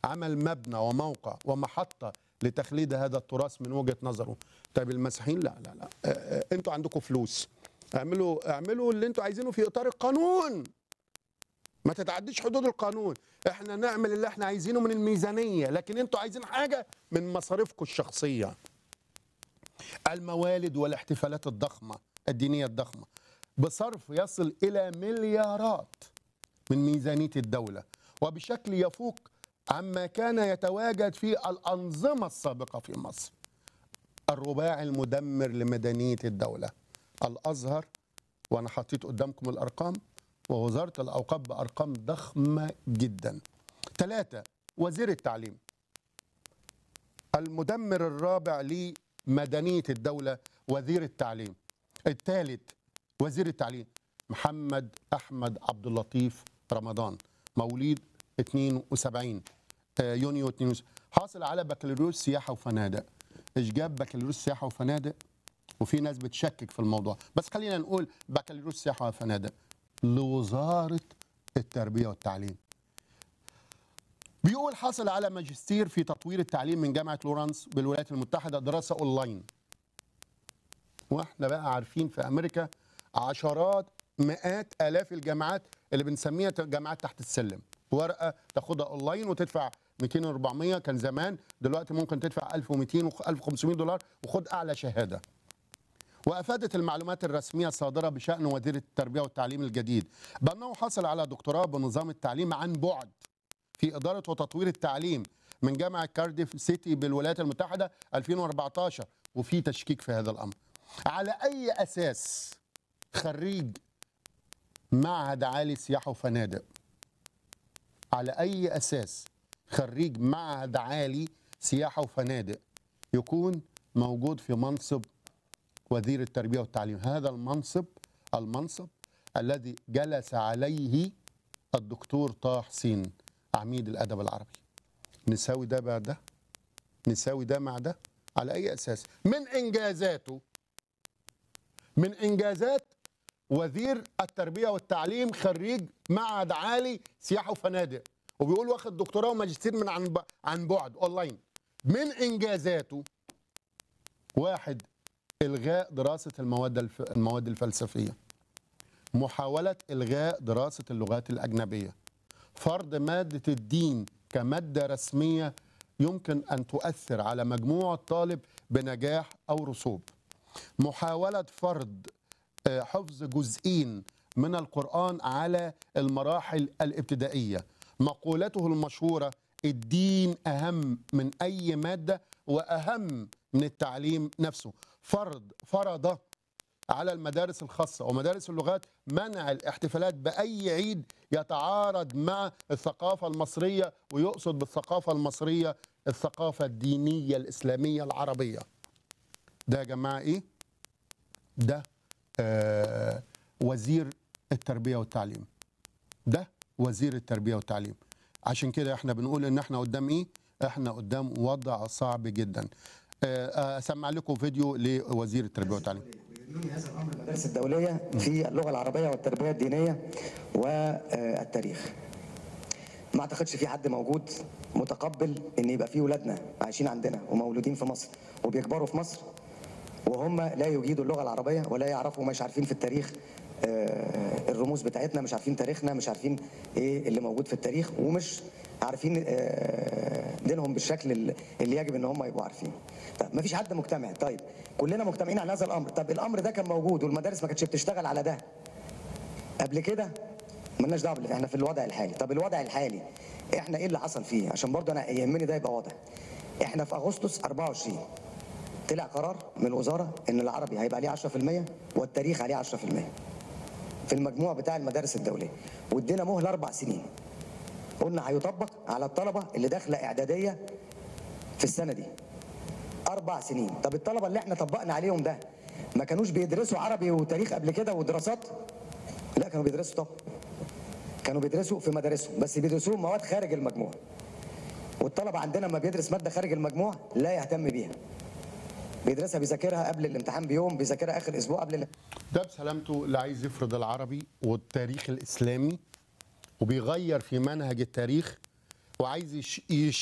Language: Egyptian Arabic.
عمل مبنى وموقع ومحطه لتخليد هذا التراث من وجهه نظره طيب المسيحيين لا لا لا آه، آه، انتوا عندكم فلوس اعملوا اعملوا اللي انتوا عايزينه في اطار القانون ما تتعديش حدود القانون احنا نعمل اللي احنا عايزينه من الميزانيه لكن انتوا عايزين حاجه من مصاريفكم الشخصيه الموالد والاحتفالات الضخمه الدينيه الضخمه بصرف يصل الى مليارات من ميزانيه الدوله وبشكل يفوق عما كان يتواجد في الانظمه السابقه في مصر الرباعي المدمر لمدنيه الدوله الازهر وانا حطيت قدامكم الارقام ووزاره الاوقاف بارقام ضخمه جدا ثلاثه وزير التعليم المدمر الرابع لمدنيه الدوله وزير التعليم الثالث وزير التعليم محمد احمد عبد اللطيف رمضان مواليد 72 آه، يونيو 72 حاصل على بكالوريوس سياحه وفنادق ايش جاب بكالوريوس سياحه وفنادق وفي ناس بتشكك في الموضوع بس خلينا نقول بكالوريوس سياحه وفنادق لوزاره التربيه والتعليم بيقول حصل على ماجستير في تطوير التعليم من جامعه لورانس بالولايات المتحده دراسه اونلاين واحنا بقى عارفين في امريكا عشرات مئات الاف الجامعات اللي بنسميها جامعات تحت السلم ورقه تاخدها اونلاين وتدفع 200 400 كان زمان دلوقتي ممكن تدفع 1200 و 1500 دولار وخد اعلى شهاده وافادت المعلومات الرسميه الصادره بشان وزير التربيه والتعليم الجديد بانه حصل على دكتوراه بنظام التعليم عن بعد في اداره وتطوير التعليم من جامعه كارديف سيتي بالولايات المتحده 2014 وفي تشكيك في هذا الامر على اي اساس خريج معهد عالي سياحه وفنادق على اي اساس خريج معهد عالي سياحه وفنادق يكون موجود في منصب وزير التربيه والتعليم هذا المنصب المنصب الذي جلس عليه الدكتور طه حسين عميد الادب العربي نساوي ده مع ده نساوي ده مع ده على اي اساس من انجازاته من انجازات وزير التربيه والتعليم خريج معهد عالي سياحه وفنادق وبيقول واخد دكتوراه وماجستير من عن ب- عن بعد اونلاين من انجازاته واحد الغاء دراسه المواد الف... المواد الفلسفيه محاوله الغاء دراسه اللغات الاجنبيه فرض ماده الدين كماده رسميه يمكن ان تؤثر على مجموع الطالب بنجاح او رسوب محاوله فرض آه، حفظ جزئين من القرآن على المراحل الابتدائية مقولته المشهورة الدين أهم من أي مادة وأهم من التعليم نفسه فرض فرض على المدارس الخاصة ومدارس اللغات منع الاحتفالات بأي عيد يتعارض مع الثقافة المصرية ويقصد بالثقافة المصرية الثقافة الدينية الإسلامية العربية ده يا جماعة إيه؟ ده آه، وزير التربيه والتعليم ده وزير التربيه والتعليم عشان كده احنا بنقول ان احنا قدام ايه احنا قدام وضع صعب جدا آه، آه، اسمع لكم فيديو لوزير التربيه والتعليم يعني هذا الامر المدارس الدوليه في اللغه العربيه والتربيه الدينيه والتاريخ ما اعتقدش في حد موجود متقبل ان يبقى في ولادنا عايشين عندنا ومولودين في مصر وبيكبروا في مصر وهم لا يجيدوا اللغه العربيه ولا يعرفوا مش عارفين في التاريخ آه، الرموز بتاعتنا مش عارفين تاريخنا مش عارفين ايه اللي موجود في التاريخ ومش عارفين آه، دينهم بالشكل اللي اللي يجب ان هم يبقوا عارفين طب ما فيش حد مجتمع طيب كلنا مجتمعين على هذا الامر طب الامر ده كان موجود والمدارس ما كانتش بتشتغل على ده قبل كده ملناش دعوه باللي احنا في الوضع الحالي طب الوضع الحالي احنا ايه اللي حصل فيه عشان برضه انا يهمني ده يبقى واضح احنا في اغسطس 24 طلع قرار من الوزاره ان العربي هيبقى عليه 10% والتاريخ عليه 10% في المجموع بتاع المدارس الدوليه وادينا مهله اربع سنين قلنا هيطبق على الطلبه اللي داخله اعداديه في السنه دي اربع سنين طب الطلبه اللي احنا طبقنا عليهم ده ما كانوش بيدرسوا عربي وتاريخ قبل كده ودراسات لا كانوا بيدرسوا طب كانوا بيدرسوا في مدارسهم بس بيدرسوا مواد خارج المجموع والطلبه عندنا لما بيدرس ماده خارج المجموع لا يهتم بيها بيدرسها بيذاكرها قبل الامتحان بيوم بيذاكرها اخر اسبوع قبل الامتحان ده بسلامته اللي عايز يفرض العربي والتاريخ الاسلامي وبيغير في منهج التاريخ وعايز يش- يش